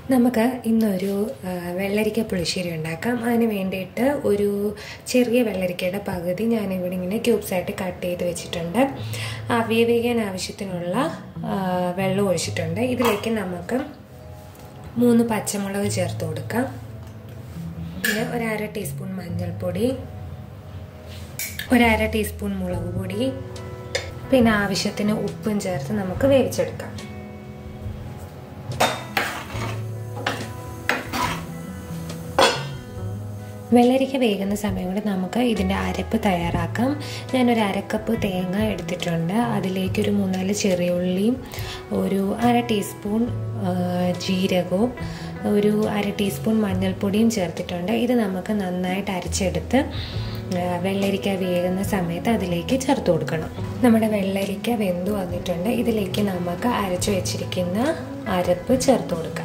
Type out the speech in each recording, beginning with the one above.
നമുക്ക് ഇന്നൊരു ആ, വെള്ളരിക്ക പുളിശ്ശേരി ഉണ്ടാക്കാം അതിന് വേണ്ടിയിട്ട് ഒരു ചെറിയ വെള്ളരിക്കയുടെ പകുതി ഞാനിവിടെ ഇങ്ങനെ ക്യൂബ്സായിട്ട് കട്ട് ചെയ്ത് വെച്ചിട്ടുണ്ട് ആ, വേവിക്കാൻ ആവശ്യത്തിനുള്ള ആ, വെള്ളം ഒഴിച്ചിട്ടുണ്ട് ഇതിലേക്ക് നമുക്ക് മൂന്ന് പച്ചമുളക് ചേർത്ത് കൊടുക്കാം പിന്നെ ഒരു അര ടീസ്പൂൺ മഞ്ഞൾപ്പൊടി ഒരു അര ടീസ്പൂൺ മുളക് പൊടി പിന്നെ ആവശ്യത്തിന് ഉപ്പും ചേർത്ത് നമുക്ക് വേവിച്ചെടുക്കാം വെള്ളരിക്ക വേകുന്ന സമയം കൊണ്ട് നമുക്ക് ഇതിൻ്റെ അരപ്പ് തയ്യാറാക്കാം ഞാനൊരു അരക്കപ്പ് തേങ്ങ എടുത്തിട്ടുണ്ട് അതിലേക്കൊരു മൂന്നാല് ചെറിയ ഉള്ളിയും ഒരു അര ടീസ്പൂൺ ആ, ജീരകവും ഒരു അര ടീസ്പൂൺ മഞ്ഞൾപ്പൊടിയും ചേർത്തിട്ടുണ്ട് ഇത് നമുക്ക് നന്നായിട്ട് അരച്ചെടുത്ത് ആ, വെള്ളരിക്ക വേകുന്ന സമയത്ത് അതിലേക്ക് ചേർത്ത് കൊടുക്കണം നമ്മുടെ വെള്ളരിക്ക വെന്തു വന്നിട്ടുണ്ട് ഇതിലേക്ക് നമുക്ക് അരച്ചു വെച്ചിരിക്കുന്ന അരപ്പ് ചേർത്ത് കൊടുക്കാം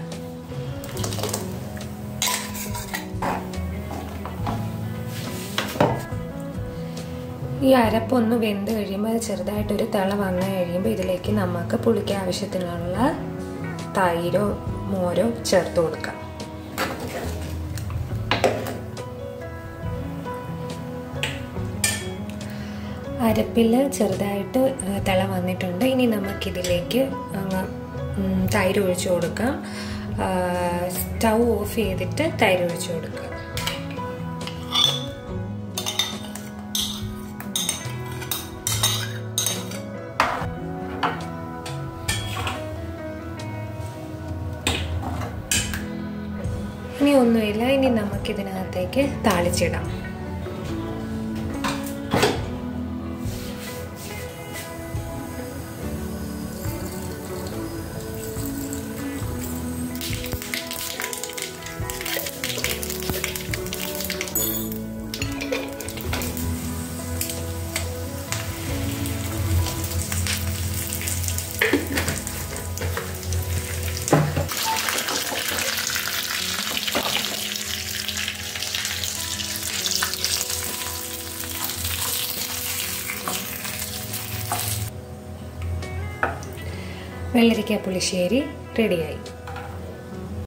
ഈ അരപ്പൊന്ന് വെന്ത് കഴിയുമ്പോൾ അത് ചെറുതായിട്ടൊരു തിള വന്നു കഴിയുമ്പോൾ ഇതിലേക്ക് നമുക്ക് പുളിക്ക് ആവശ്യത്തിനുള്ള തൈരോ മോരോ ചേർത്ത് കൊടുക്കാം അരപ്പിൽ ചെറുതായിട്ട് തിള വന്നിട്ടുണ്ട് ഇനി നമുക്കിതിലേക്ക് അങ്ങ് തൈര് ഒഴിച്ചു കൊടുക്കാം സ്റ്റൗ ഓഫ് ചെയ്തിട്ട് തൈര് ഒഴിച്ചു കൊടുക്കാം ഇനി ഒന്നുമില്ല ഇനി നമുക്കിതിനകത്തേക്ക് താളിച്ചിടാം വെള്ളരിക്ക പുളിശ്ശേരി റെഡിയായി